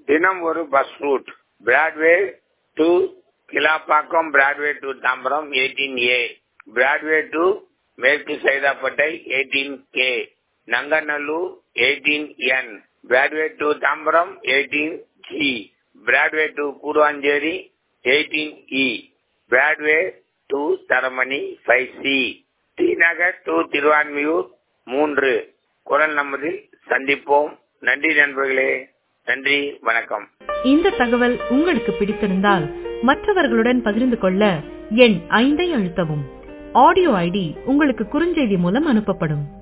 தினம் ஒரு bus route Broadway to Kilambakkam Broadway to Tambaram eighteen A Broadway to மேற்கு Saidapet eighteen K Nanganallur eighteen N Broadway to Tambaram eighteen C Broadway to Guduvanchery eighteen E Broadway to Taramani five C T Nagar to Thiruvanmiyur மூன்று குரல் நமதில் சந்திப்போம் நன்றி நண்பர்களே நன்றி வணக்கம் இந்த தகவல் உங்களுக்கு பிடித்திருந்தால் மற்றவர்களுடன் பகிர்ந்து கொள்ள எண் ஐந்தை அழுத்தவும் ஆடியோ ஐடி உங்களுக்கு குறுஞ்செய்தி மூலம் அனுப்பப்படும்